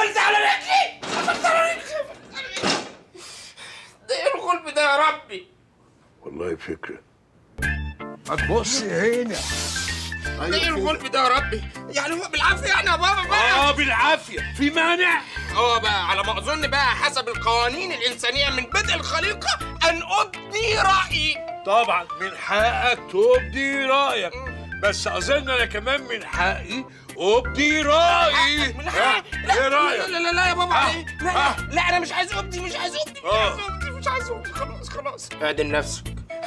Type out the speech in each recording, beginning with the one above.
قفلت على رجلي قفلت على رجلي ده ايه الغلب ده يا ربي والله فكره هتبص هنا ده ايه الغلب ده يا ربي يعني هو بالعافيه يعني يا بابا بقى اه بالعافيه في مانع اه بقى على ما اظن بقى حسب القوانين الانسانيه من بدء الخليقه ان ابدي رايي طبعا من حقك تبدي رايك بس اظن انا كمان من حقي ابدي رايي من ها؟ حقي لا ايه رايك لا لا لا, لا يا بابا ها؟ علي. لا, ها؟ لا لا انا مش عايز ابدي مش عايز ابدي مش آه. عايز ابدي مش عايز ابدي خلاص خلاص اعدل نفسك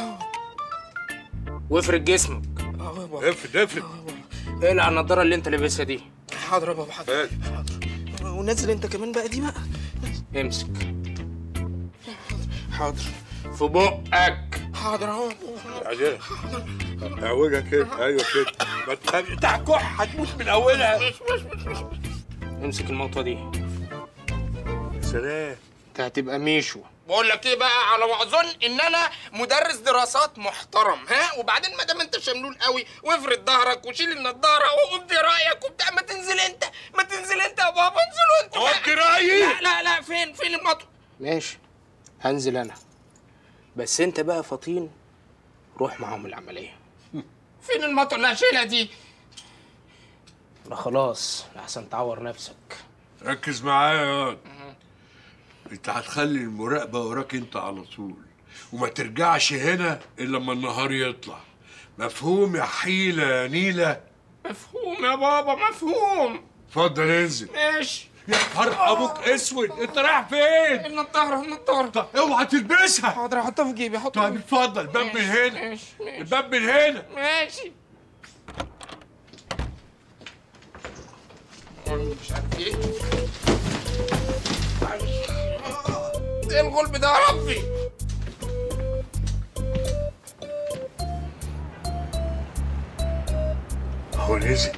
وافرد جسمك اه يا بابا افرد افرد اقلع النضاره اللي انت لابسها دي حاضر يا بابا حاضر هات. ونزل انت كمان بقى دي بقى امسك حاضر في بقك حاضر اهو بعدين اعوجها كده ايوه كده ما تخافش انت هتكح هتموت من اولها امسك المطوه دي يا سلام انت هتبقى ميشو بقول لك ايه بقى على ما اظن ان انا مدرس دراسات محترم ها وبعدين ما دام انت شملول قوي وافرد ظهرك وشيل النضاره وابدي رايك وبتاع ما تنزل انت ما تنزل انت يا بابا انزلوا انتوا بقى. ابدي رايي لا لا لا فين فين المطوه ماشي هنزل انا بس انت بقى فطين روح معاهم العمليه فين المطوه اللي هشيلها دي لا خلاص احسن تعور نفسك ركز معايا يا واد انت هتخلي المراقبه وراك انت على طول وما ترجعش هنا الا لما النهار يطلع مفهوم يا حيله يا نيله مفهوم يا بابا مفهوم اتفضل انزل ماشي يا نهار ابوك اسود انت رايح فين النضاره النضاره طب اوعى تلبسها حاضر احطها في جيبي احطها طيب اتفضل الباب من هنا ماشي ماشي الباب من هنا ماشي مش عارف ايه ايه الغلب ده يا ربي هو نزل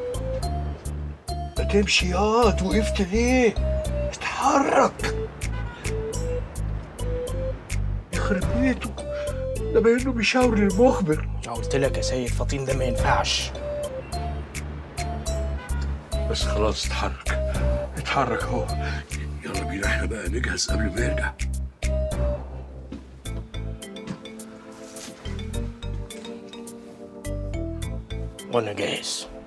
ما تمشي ياض وقفت ليه اتحرك يخرب بيته ده باينه بيشاور للمخبر انا قلت لك يا سيد فطين ده ما ينفعش بس خلاص اتحرك اتحرك اهو يلا بينا احنا بقى نجهز قبل ما يرجع وانا جاهز